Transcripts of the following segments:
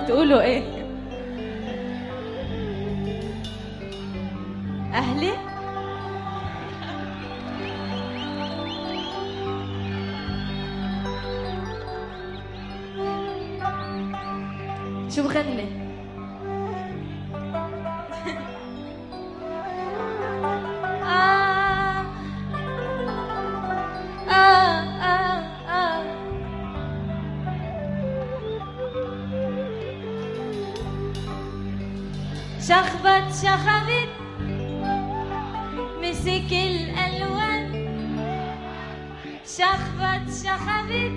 تقولوا ايه اهلي شو بغني آه آه آه آه شخبط شخبت مسك الألوان شخبط شخبت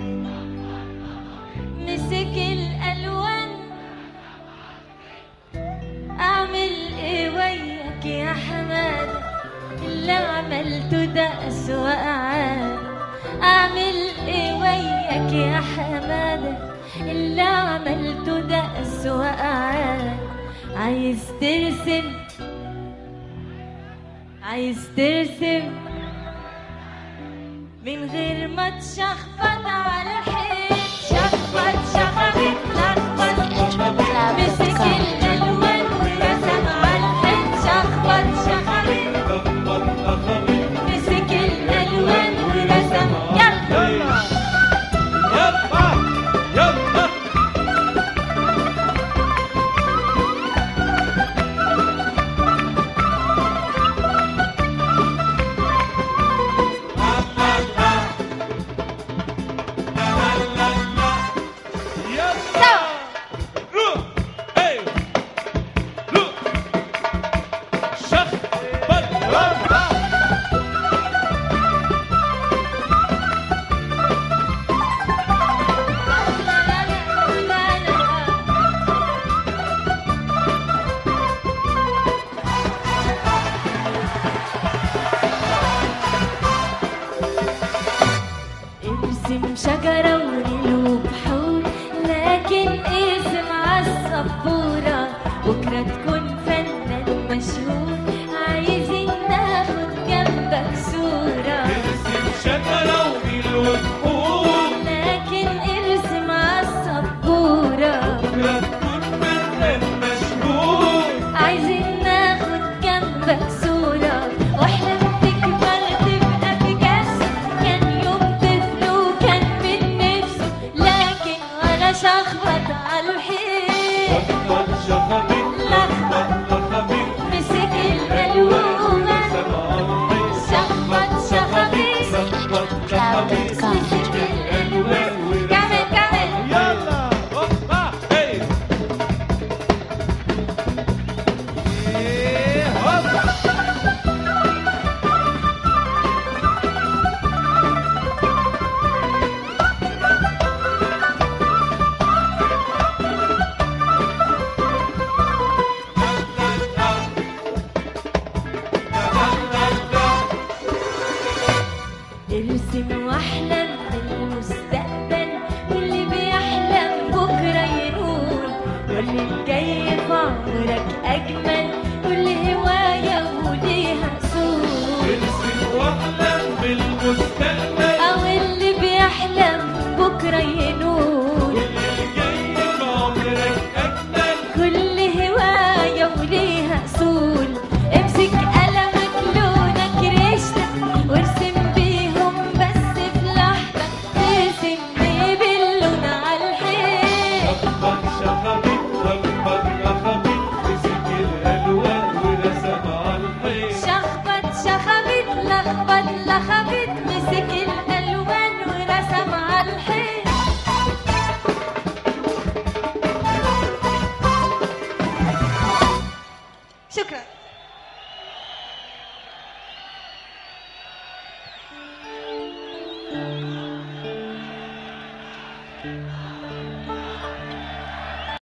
مسك الألوان أعمل إيه وياك يا حمادة اللي عملته ده أسوأ عاد أعمل إيه وياك يا حمادة اللي عملته ده أسوأ عاد عايز ترسم عايز ترسم من غير ما تشخبط على الحيط شخبط شخبط لخبط مسك الالوان ورسم على الحيط شخبط شخبط مسك الالوان ورسم يلا يلا يلا يلا روح اي روح شخ بل ارسم شجرة ونيل وبحور لكن ارسم عالسبورة بكرة تكون فنان مشهور عايزين ناخد جنبك صورة ارسم شجرة ونيل وبحور لكن ارسم عالسبورة بكرة تكون فنان مشهور عايزين ناخد جنبك صورة واحلم تكبر تبقى بيكاسو كان يوم طفل وكان من نفسه لكن وانا شخبط على الحيط شخبط شخبط لخبط لخبط مسك الألومة سمع الحيط شخبط شخبط لخبط لخبط مسك الألوان كمل كمل يلا هوبا اي إيه، هوبا ارسم واحلم بالمستقبل واللي بيحلم بكره ينول واللي الجاي في عمرك اجمل كل هوايه وليها اصول ارسم واحلم بالمستقبل او اللي بيحلم بكره ينول واللي جاي في عمرك اجمل كل هوايه وليها اصول امسك قلمك لونك ريشتك وارسم بيهم بس في لحظه ارسم بيه باللون على الحيط لخبط شخبط لخبط لخبط مسك الالوان ورسم على الحيط شخبط شخبط لخبط لخبط مسك الالوان ورسم على الحيط شكرا